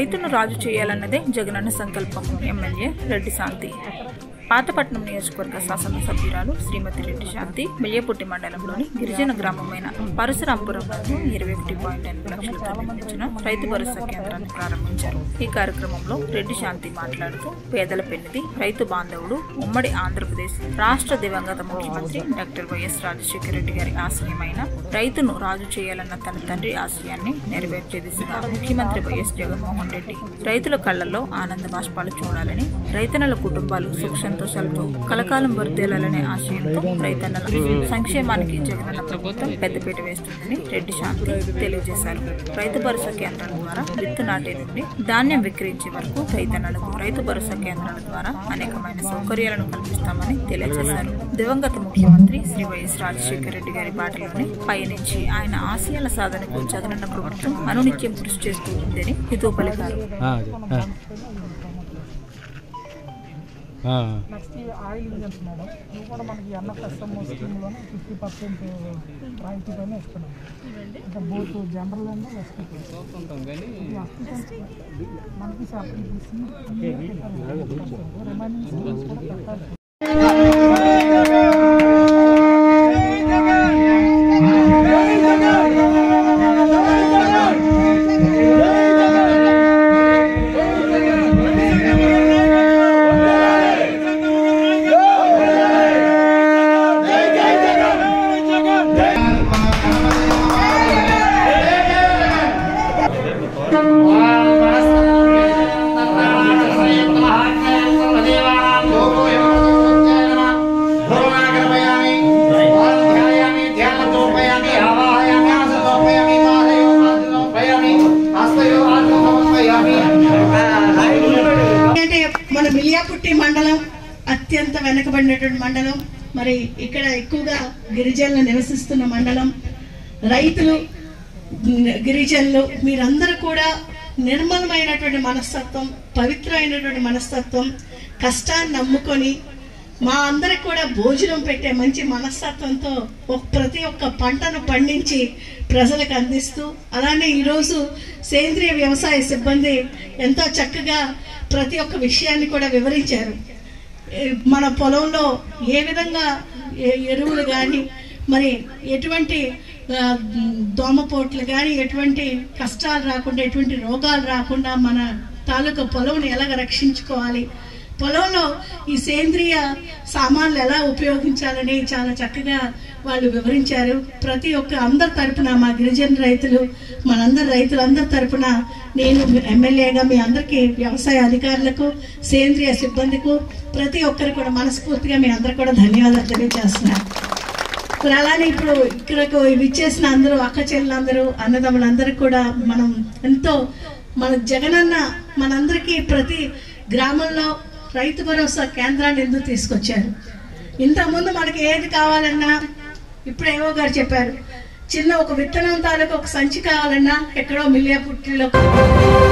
రైతును రాజు చేయాలన్నదే జగనన్న సంకల్పం ఎమ్మెల్యే రెడ్డి శాంతి పాతపట్నం నియోజకవర్గ శాసనసభ్యురాలు శ్రీమతి రెడ్డి శాంతి మెయ్యపుట్టి మండలంలోని గిరిజన గ్రామమైన పరశురాంపురం నందు ఇరవై ఒకటి పాయింట్ ఎనిమిది లక్షలతో నిర్మించిన రైతు భరోసా కేంద్రాన్ని ప్రారంభించారు ఈ కార్యక్రమంలో రెడ్డి శాంతి మాట్లాడుతూ పేదల పెన్నిది రైతు బాంధవుడు ఉమ్మడి ఆంధ్రప్రదేశ్ రాష్ట్ర దివంగత ముఖ్యమంత్రి డాక్టర్ వైఎస్ రాజశేఖర రెడ్డి గారి ఆశయమైన రైతును రాజు చేయాలన్న తన తండ్రి ఆశయాన్ని నెరవేర్చే దిశగా ముఖ్యమంత్రి వైఎస్ జగన్మోహన్ రెడ్డి రైతుల కళ్లలో ఆనంద బాష్పాలు చూడాలని రైతన్నల కుటుంబాలు సుఖ సంతోషాలతో కలకాలం వర్దేలాలనే ఆశయంతో రైతన్నల సంక్షేమానికి జగనన్న ప్రభుత్వం పెద్దపీట వేస్తుందని రెడ్డి శాంతి తెలియజేశారు రైతు భరోసా కేంద్రాల ద్వారా విత్తు నాటే నుండి ధాన్యం విక్రయించే వరకు రైతన్నలకు రైతు భరోసా కేంద్రాల ద్వారా అనేకమైన సౌకర్యాలను కల్పిస్తామని తెలియజేశారు దివంగత ముఖ్యమంత్రి శ్రీ వైఎస్ రాజశేఖర రెడ్డి గారి బాటలోనే పయనించి ఆయన ఆశయాల సాధనకు జగనన్న ప్రభుత్వం అనునిత్యం కృషి చేస్తూ ఉందని హితవు పలికారు ఆ, అదే. ఆ. ఆ. నెక్స్ట్ ఈ ఆయిల్ ఇంజన్స్ మేడం ఇవి కూడా మనకి ఎన్ఎఫ్ఎస్ఎం స్కీమ్లోనే ఫిఫ్టీ పర్సెంట్ రాయితీతోనే ఇస్తున్నాం ఇంకా బోత్ జనరల్ అండ్ ఎస్టీ మనకి రిమైనింగ్ స్కీమ్స్ కూడా పెట్టాలి అంటే మన మిలియాపుట్టి మండలం అత్యంత వెనకబడినటువంటి మండలం మరి ఇక్కడ ఎక్కువగా గిరిజనులు నివసిస్తున్న మండలం రైతులు న- గిరిజనులు మీరందరూ కూడా నిర్మలమైనటువంటి మనస్తత్వం పవిత్రమైనటువంటి మనస్తత్వం కష్టాన్ని నమ్ముకొని మా అందరికి కూడా భోజనం పెట్టే మంచి మనస్తత్వంతో ఒక ప్రతి ఒక్క పంటను పండించి ప్రజలకు అందిస్తూ అలానే ఈరోజు సేంద్రియ వ్యవసాయ సిబ్బంది ఎంతో చక్కగా ప్రతి ఒక్క విషయాన్ని కూడా వివరించారు ఏ, మన పొలంలో ఏ విధంగా ఏ- ఎరువులు కానీ మరి ఎటువంటి ఆ, దోమపోట్లు కానీ ఎటువంటి కష్టాలు రాకుండా ఎటువంటి రోగాలు రాకుండా మన తాలూకా పొలంని ఎలాగ రక్షించుకోవాలి పొలంలో ఈ సేంద్రియ సామాన్లు ఎలా ఉపయోగించాలని చాలా చక్కగా వాళ్ళు వివరించారు ప్రతి ఒక్క అందరి తరపున మా గిరిజన రైతులు మనందరి రైతులందరి తరపున నేను ఎమ్మెల్యేగా మీ అందరికీ వ్యవసాయ అధికారులకు సేంద్రియ సిబ్బందికు ప్రతి ఒక్కరికి కూడా మనస్ఫూర్తిగా మీ అందరికి కూడా ధన్యవాదాలు తెలియజేస్తున్నాను మరి అలానే ఇప్పుడు ఇక్కడకు విచ్చేసిన అందరూ అక్క చెల్లెలందరూ అన్నదమ్ములందరూ కూడా మనం ఎంతో మన జగనన్న మనందరికీ ప్రతి గ్రామంలో రైతు భరోసా కేంద్రాన్ని ఎందుకు తీసుకొచ్చారు ఇంతకుముందు మనకి ఏది కావాలన్నా ఇప్పుడు ఏవో గారు చెప్పారు చిన్న ఒక విత్తనం తాలూకు ఒక సంచి కావాలన్నా ఎక్కడో మిలియా పుట్టిలో